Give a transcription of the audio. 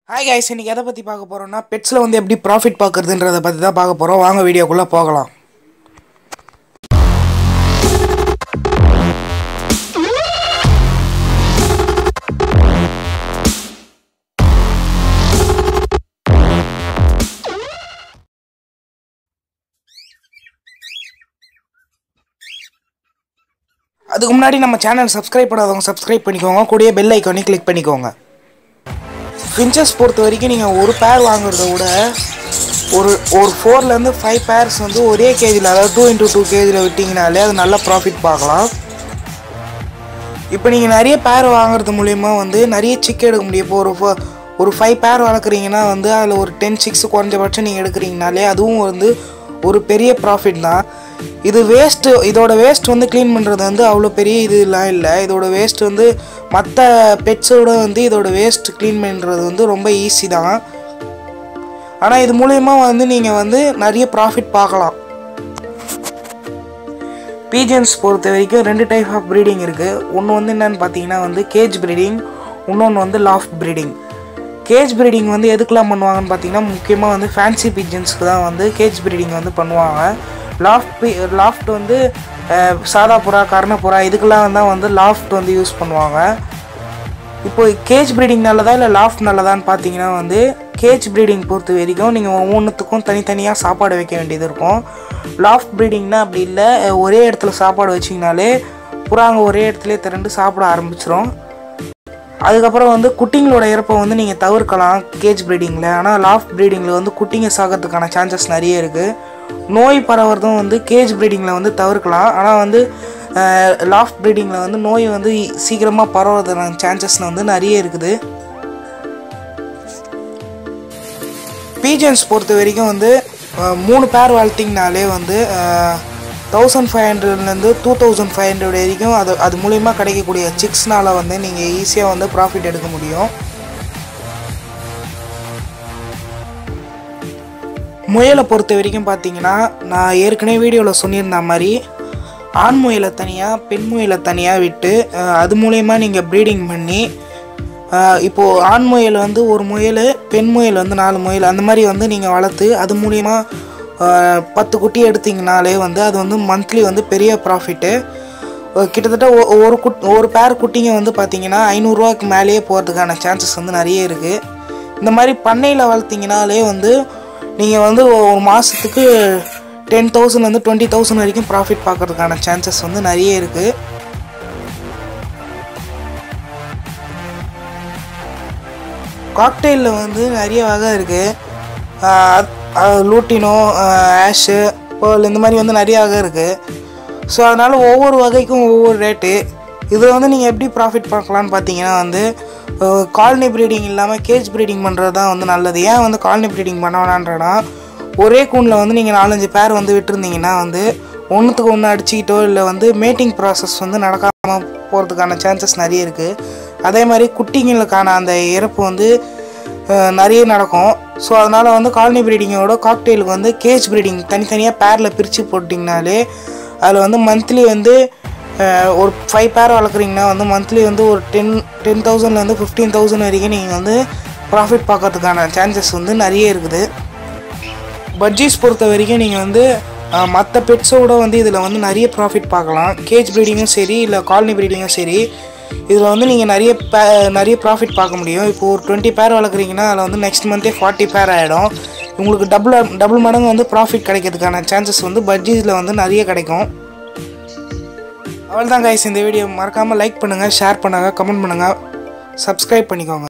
hi guys இன்னைக்கு எதை பற்றி பார்க்க போகிறோம்னா பெட்ஸில் வந்து எப்படி ப்ராஃபிட் பார்க்குறதுன்றதை பற்றி தான் பார்க்க போகிறோம் வாங்க வீடியோக்குள்ளே போகலாம் அதுக்கு முன்னாடி நம்ம சேனல் சப்ஸ்கிரைப் பண்ணாதவங்க சப்ஸ்கிரைப் பண்ணிக்கோங்க கூடயே பெல் ஐக்கானே கிளிக் பண்ணிக்கோங்க ஃபின்ச்சஸ் பொறுத்த வரைக்கும் நீங்கள் ஒரு பேர் வாங்குறத விட ஒரு ஒரு ஃபோர்லேருந்து ஃபைவ் பேர்ஸ் வந்து ஒரே கேஜியில் அதாவது டூ இன்ட்டு டூ கேஜியில் விட்டிங்கனாலே அது நல்ல ப்ராஃபிட் பார்க்கலாம் இப்போ நீங்கள் நிறைய பேர் வாங்குறது மூலிமா வந்து நிறைய சிக் எடுக்க முடியும் இப்போ ஒரு ஃப- ஒரு ஃபைவ் பேர் வளர்க்குறீங்கன்னா வந்து அதில் ஒரு டென் சிக்ஸ் குறைஞ்சபட்சம் நீங்கள் எடுக்கிறீங்கனாலே அதுவும் வந்து ஒரு பெரிய ப்ராஃபிட் தான் இது வேஸ்ட்டு இதோட வேஸ்ட் வந்து க்ளீன் பண்ணுறது வந்து அவ்வளோ பெரிய இதுலாம் இல்லை இதோட வேஸ்ட் வந்து மற்ற பெட்ஸோட வந்து இதோட வேஸ்ட் க்ளீன் பண்ணுறது வந்து ரொம்ப ஈஸி தான் ஆனால் இது மூலயமா வந்து நீங்கள் வந்து நிறைய ப்ராஃபிட் பார்க்கலாம் பீஜன்ஸ் பொறுத்த வரைக்கும் ரெண்டு டைப் ஆஃப் ப்ரீடிங் இருக்குது ஒன்று வந்து என்னன்னு பார்த்தீங்கன்னா வந்து கேஜ் ப்ரீடிங் இன்னொன்று வந்து லாஃப்ட் ப்ரீடிங் கேஜ் ப்ரீடிங் வந்து எதுக்கெலாம் பண்ணுவாங்கன்னு பார்த்தீங்கன்னா முக்கியமாக வந்து ஃபேன்சி பீஜன்ஸ்க்கு தான் வந்து கேஜ் ப்ரீடிங் வந்து பண்ணுவாங்க லாஃப்ட் பி லாஃப்ட் வந்து அஹ், சாதா புறா கர்ணப்புறா இதுக்கெல்லாம் தான் வந்து லாஃப்ட் வந்து யூஸ் பண்ணுவாங்க இப்போ கேஜ் ப்ரீடிங் நல்லதா இல்லை லாஃப்ட் நல்லதான்னு பார்த்தீங்கன்னா வந்து கேஜ் ப்ரீடிங் பொறுத்த வரைக்கும் நீங்கள் ஒவ்வொன்றுத்துக்கும் தனித்தனியாக சாப்பாடு வைக்க வேண்டியது இருக்கும் லாஃப்ட் ப்ரீடிங்னா அப்படி இல்லை அஹ் ஒரே இடத்துல சாப்பாடு வச்சிங்கனாலே புறாங்க ஒரே இடத்துல திரண்டு சாப்பிட ஆரம்பிச்சிரும் அதுக்கப்புறம் வந்து குட்டிங்களோட இறப்பை வந்து நீங்கள் தவிர்க்கலாம் கேஜ் ப்ரீடிங்கில் ஆனால் லாஃப்ட் ப்ரீடிங்கில் வந்து குட்டிங்க சாகிறதுக்கான சான்சஸ் நிறைய இருக்குது நோய் பரவுறதும் வந்து கேஜ் ப்ரீடிங்கில் வந்து தவிர்க்கலாம் ஆனால் வந்து லாஃப்ட் ப்ரீடிங்கில் வந்து நோய் வந்து சீக்கிரமாக பரவுறதுக்கான சான்சஸ் வந்து நிறைய இருக்குது பீஜன்ஸ் பொறுத்த வரைக்கும் வந்து அஹ், மூணு பேர் வளர்த்திங்கனாலே வந்து தௌசண்ட் ஃபைவ் ஹண்ட்ரட்லேருந்து டூ தௌசண்ட் ஃபைவ் ஹண்ட்ரட் வரைக்கும் அது அது மூலிமா கிடைக்கக்கூடிய சிக்ஸ்னால் வந்து நீங்கள் ஈஸியாக வந்து ப்ராஃபிட் எடுக்க முடியும் முயலை பொறுத்த வரைக்கும் பார்த்தீங்கன்னா நான் ஏற்கனவே வீடியோவில் சொல்லியிருந்த மாதிரி ஆண் முயலை தனியாக பெண் முயலை தனியாக விட்டு அஹ், அது மூலயமா நீங்கள் ப்ரீடிங் பண்ணி அஹ், இப்போது ஆண் முயல் வந்து ஒரு முயல் பெண் முயல் வந்து நாலு முயல் அந்த மாதிரி வந்து நீங்கள் வளர்த்து அது மூலயமா பத்து குட்டி எடுத்தீங்கனாலே வந்து அது வந்து மந்த்லி வந்து பெரிய ப்ராஃபிட்டு கிட்டத்தட்ட ஒ- ஒரு குட் ஒரு பேர் குட்டிங்க வந்து பார்த்தீங்கன்னா ஐநூறுரூவாக்கு மேலேயே போகிறதுக்கான சான்சஸ் வந்து நிறைய இருக்குது இந்த மாதிரி பண்ணையில் வளர்த்தீங்கனாலே வந்து நீங்கள் வந்து ஒரு மாதத்துக்கு டென் தௌசண்ட்லேருந்து டுவெண்ட்டி தௌசண்ட் வரைக்கும் ப்ராஃபிட் பார்க்கறதுக்கான சான்சஸ் வந்து நிறைய இருக்குது காக்டெயிலில் வந்து நிறைய வகை இருக்குது லூட்டினோ ஆஷு பேர்ல் இந்த மாதிரி வந்து நிறைய வகை இருக்குது ஸோ அதனால் ஒவ்வொரு வகைக்கும் ஒவ்வொரு ரேட்டு இதில் வந்து நீங்கள் எப்படி ப்ராஃபிட் பார்க்கலான்னு பார்த்தீங்கன்னா வந்து காலனி ப்ரீடிங் இல்லாமல் கேஜ் ப்ரீடிங் பண்ணுறது தான் வந்து நல்லது ஏன் வந்து காலனி ப்ரீடிங் பண்ண வேணான்றனா ஒரே கூண்டில் வந்து நீங்கள் நாலஞ்சு பேர் வந்து விட்டுருந்தீங்கன்னா வந்து ஒன்றுத்துக்கு ஒன்று அடிச்சுக்கிட்டோ இல்லை வந்து மேட்டிங் ப்ராசஸ் வந்து நடக்காமல் போகிறதுக்கான சான்சஸ் நிறைய இருக்குது அதே மாதிரி குட்டிங்களுக்கான அந்த இறப்பு வந்து அஹ், நிறைய நடக்கும் ஸோ அதனால் வந்து காலனி ப்ரீடிங்கோட காக்டெயிலுக்கு வந்து கேஜ் ப்ரீடிங் தனித்தனியாக பேரில் பிரித்து போட்டிங்கனாலே அதில் வந்து மந்த்லி வந்து அஹ், ஒரு ஃபைவ் பேர் வளர்க்குறீங்கன்னா வந்து மந்த்லி வந்து ஒரு டென் டென் தௌசண்ட்லேருந்து ஃபிஃப்டீன் தௌசண்ட் வரைக்கும் நீங்கள் வந்து ப்ராஃபிட் பார்க்கறதுக்கான சான்சஸ் வந்து நிறைய இருக்குது பட்ஜெட்ஸ் பொறுத்த வரைக்கும் நீங்கள் வந்து மற்ற பெட்ஸோட வந்து இதில் வந்து நிறைய ப்ராஃபிட் பார்க்கலாம் கேஜ் ப்ரீடிங்கும் சரி இல்லை காலனி ப்ரீடிங்கும் சரி இதில் வந்து நீங்கள் நிறைய பே நிறைய ப்ராஃபிட் பார்க்க முடியும் இப்போ ஒரு டுவெண்ட்டி பேர் வளர்க்குறீங்கன்னா அதில் வந்து நெக்ஸ்ட் மந்த்தே ஃபார்ட்டி பேர் ஆகிடும் உங்களுக்கு டபுள் டபுள் மடங்கு வந்து ப்ராஃபிட் கிடைக்கிறதுக்கான சான்சஸ் வந்து பட்ஜெட்டில் வந்து நிறைய கிடைக்கும் அவ்வளோதான் கைஸ் இந்த வீடியோ மறக்காமல் லைக் பண்ணுங்கள் ஷேர் பண்ணுங்கள் கமெண்ட் பண்ணுங்கள் சப்ஸ்கிரைப் பண்ணிக்கோங்க